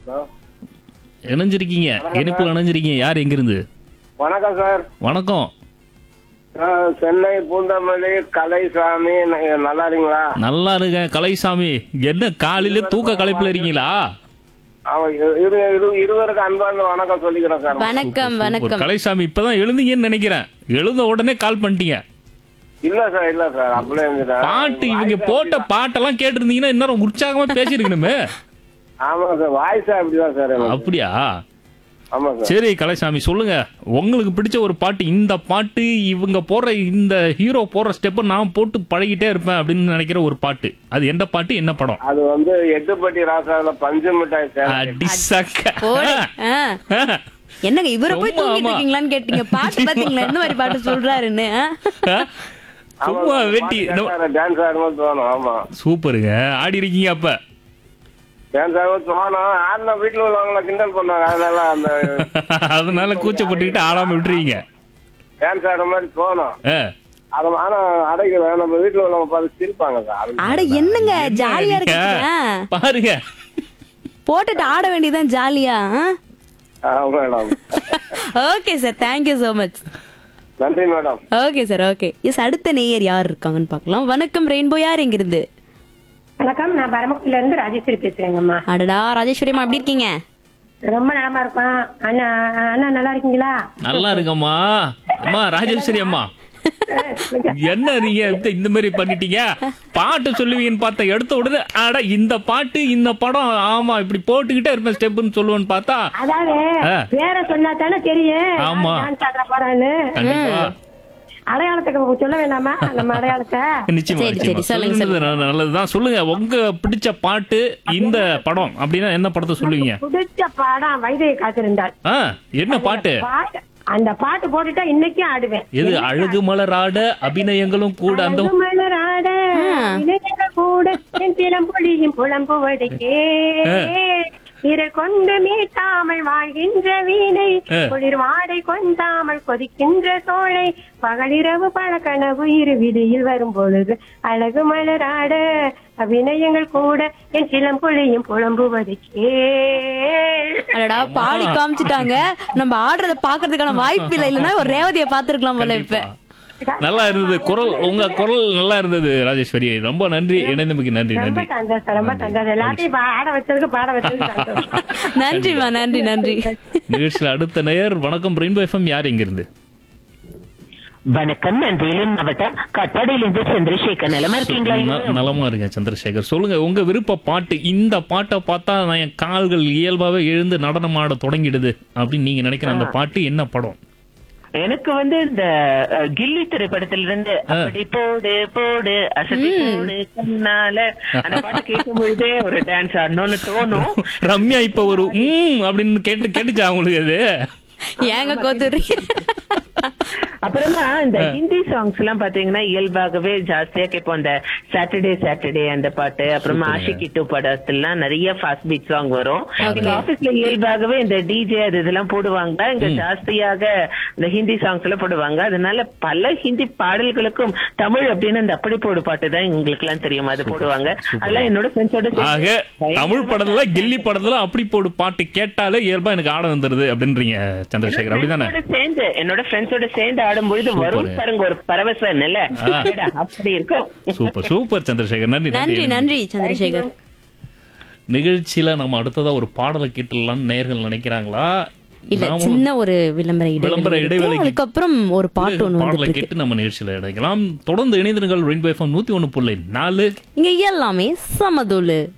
Hello இணைஞ்சிருக்கீங்க இணைப்புல இணைஞ்சிருக்கீங்க யார் எங்கிருந்து வணக்கம் சார் வணக்கம் நான் சென்னை பூந்தமல்லி கலைசாமி ந- நல்லா இருக்கீங்களா நல்லா இருக்கேன் கலைசாமி என்ன காலையில தூக்க கலைப்புல இருக்கீங்களா அவன் இரு- இரு இரு- இருவருக்கு அன்பார்ந்த வணக்கம் சொல்லிக்கிறேன் சார் வணக்கம் ஒரு வணக்கம் கலைசாமி இப்பதான் எழுந்தீங்கன்னு நினைக்கிறேன் எழுந்த உடனே கால் பண்ணிட்டீங்க இல்ல சார் இல்ல சார் அப்படியே இருந்துட்டேன். பாட்டு இவங்க போட்ட பாட்டெல்லாம் கேட்டிருந்தீங்கன்னா இன்னும் உற்சாகமா பேசிருக்கணுமே ஆமா சார் வாய்ஸ் அப்படிதான் சார் எனக்கு. அப்படியா ஆமா சார் சரி கலைசாமி சொல்லுங்க உங்களுக்கு பிடிச்ச ஒரு பாட்டு இந்த பாட்டு இவங்க போடுற இந்த ஹீரோ போடுற ஸ்டெப்பை நான் போட்டு பழகிட்டே இருப்பேன் அப்படின்னு நினைக்கிற ஒரு பாட்டு அது எந்த பாட்டு என்ன படம் அது வந்து எட்டுப்பட்டி ராசாவில பஞ்சு மிட்டாய் சார் அடி சக்க. போடு. ஆ. என்னங்க இவரை போய் ரொம்ப தூங்கிட்டு ஆமா. இருக்கீங்களான்னு கேட்டீங்க பாட்டு பாத்தீங்களா என்ன மாதிரி பாட்டு சொல்றாருன்னு ஆ? சும்மா வெட்டி இந்த- டான்ஸ் ஆடும்போது தோணும் ஆமா சூப்பருங்க ஆடி இருக்கீங்க அப்ப டான்ஸ் ஆடும்போது தோணும் ஆடின வீட்டுல உள்ளவங்கள கிண்டல் பண்ணுவாங்க அதனால அந்த அதனால கூச்சப்பட்டுக்கிட்டு ஆடாம விட்டுறீங்க டான்ஸ் ஆடுற மாதிரி தோணும் ஆ. அது ஆனா அடைக்கல நம்ம வீட்டுல உள்ளவங்க பார்த்து சிரிப்பாங்க சார் அது- அட என்னங்க ஜாலியா நீங்க இருக்கு பாருங்க போட்டுட்டு ஆட வேண்டியதான் ஜாலியா ஆ, madam okay sir thank you so much நன்றி madam okay sir okay yes அடுத்த நேயர் யார் இருக்காங்கன்னு பார்க்கலாம் வணக்கம் ரெயின்போ யார் எங்கிருந்து வணக்கம் நான் பரமக்குடில இருந்து ராஜேஸ்வரி பேசுறேங்கம்மா அடடா ராஜேஸ்வரிமா எப்படி இருக்கீங்க ரொம்ப நலமா இருக்கோம் அண்ணா அண்ணா நல்லா இருக்கீங்களா நல்லா இருக்கம்மா அம்மா ராஜேஸ்வரி அம்மா என்ன நீங்க இந்த- இந்த மாதிரி பண்ணிட்டீங்க பாட்டு சொல்லுவீங்கன்னு பார்த்தா எடுத்த உடனே அட இந்த பாட்டு இந்த படம் ஆமா இப்படி போட்டுக்கிட்டே இருப்பேன் ஸ்டெப்னு சொல்லுவேன்னு பார்த்தா அதாவது ஆ. பேரை சொன்னா தானே தெரியும் ஆமா. டான்ஸ் ஆடுற போறான்னு கண்டிப்பா அடையாளத்துக்கு சொல்ல வேண்டாமா நம்ம அடையாளத்தை நிச்சயமா சரி, சரி, நிச்சயமா சொல்லுங்க, சொல்லுங்க நல்ல- நல்லதுதான் சொல்லுங்க உங்க பிடிச்ச பாட்டு இந்த படம் அப்படின்னா என்ன படத்தை சொல்லுவீங்க பிடிச்ச பாடம் வைதையை காத்திருந்தாள் ஆ என்ன பாட்டு பாட்டு அந்த பாட்டு போட்டுட்டா இன்னைக்கும் ஆடுவேன் எது அழகு மலராட அபிநயங்களும் கூட அந்த அழகு மலராட இளைஞர்கள் கூட என் சிலம்பொழியும் புலம்புவதைக்கே இரு கொண்டு மீட்டாமல் வாழ்கின்ற வீணை ஆ. குளிர் வாடை கொண்டாமல் கொதிக்கின்ற சோலை பகலிரவு பல கனவு இரு விதியில் வரும் பொழுது அழகு மலராட அபிநயங்கள் கூட என் சிலம்பொழியும் புலம்புவதைக்கே அடடா பாடி காமிச்சிட்டாங்க நம்ம ஆடுறத பாக்குறதுக்கான வாய்ப்பு இல்ல இல்லன்னா ஒரு ரேவதியை பாத்துருக்கலாம் போல இப்ப நல்லா இருந்தது குரல் உங்க குரல் நல்லா இருந்தது ராஜேஸ்வரி ரொம்ப நன்றி இணைந்தமைக்கு நன்றி ரொம்ப நன்றி சந்தோஷம் ரொம்ப சந்தோஷம் எல்லாத்தையும் பா- ஆட வச்சதுக்கு பாட வச்சதுக்கு சந்தோஷம் நன்றிமா நன்றி நன்றி நிகழ்ச்சியில் அடுத்த நேயர் வணக்கம் ரெயின்போ எஃப்எம் யார் இங்கிருந்து வணக்கம் நான் வேலூர் மாவட்டம் கட்டாடியிலிருந்து சந்திரசேகர் நிலமா இருக்கீங்களா ந- நலமா இருக்கேன் சந்திரசேகர் சொல்லுங்க உங்க விருப்ப பாட்டு இந்த பாட்டை பார்த்தா நான் என் கால்கள் இயல்பாவே எழுந்து நடனம் ஆட தொடங்கிடுது அப்படின்னு நீங்க நினைக்கிற அந்த பாட்டு என்ன படம் எனக்கு வந்து இந்த அஹ், கில்லி திரைப்படத்திலிருந்து அப்படி போடு போடு அசதி போடு கண்ணால அந்த பாட்டு கேட்கும் பொழுதே ஒரு டான்ஸ் ஆடணும்னு தோணும் ரம்யா இப்ப ஒரு ம் அப்படின்னு கேட்டு கேட்டுச்சா உங்களுக்கு அது ஏங்க கோத்துறீங்க அப்புறமா இந்த ஹிந்தி சாங்ஸ் எல்லாம் பாத்தீங்கன்னா இயல்பாகவே ஜாஸ்தியா கேட்போம் அந்த சாட்டர்டே சாட்டர்டே அந்த பாட்டு அப்புறமா ஆஷிகி டூ படத்துலாம் நிறைய ஃபாஸ்ட் பீட் சாங் வரும் எங்க ஆபீஸ்ல இயல்பாகவே இந்த டிஜே அது இதெல்லாம் போடுவாங்க இங்க ஜாஸ்தியாக இந்த ஹிந்தி சாங்ஸ் எல்லாம் போடுவாங்க அதனால பல ஹிந்தி பாடல்களுக்கும் தமிழ் அப்படின்னு அந்த அப்படி போடு பாட்டு தான் எங்களுக்கு எல்லாம் தெரியும் அது போடுவாங்க அதெல்லாம் என்னோட ஃப்ரெண்ட்ஸோட ஆக தமிழ் படத்துல கில்லி படத்துல அப்படி போடு பாட்டு கேட்டாலே இயல்பா எனக்கு ஆட வந்துருது அப்படின்றீங்க சந்திரசேகர் அப்படிதானே ஃப்ரெண்ட்ஸோட சேர்ந்து என்னோட ஃப்ரெண்ட்ஸோட சேர்ந்து ஆடும்பொழுது வரும் சூப்பர். பாருங்க ஒரு பரவசம் இல்ல ஆ. அப்படி இருக்கும் சூப்பர் சூப்பர் சந்திரசேகர் நன்றி நன்றி நன்றி சந்திரசேகர் நிகழ்ச்சியில நம்ம அடுத்ததா ஒரு பாடலை கேட்டுடலாம்னு நேர்கள் நினைக்கிறாங்களா இல்ல நாம சின்ன ஒரு விளம்பர விளம்பர இடைவெளி இடைவெளி. இருக்கு. அதுக்கப்புறம் ஒரு பாட்டு ஒண்ணு பாடலை வந்துட்டு இருக்கு கேட்டு நம்ம நிகழ்ச்சியில இணைக்கலாம் தொடர்ந்து இணைந்திருங்கள் ரெயின்போ எஃப்எம் நூத்தி ஒண்ணு புள்ளி நாலு இங்க எல்லாமே சமதுலு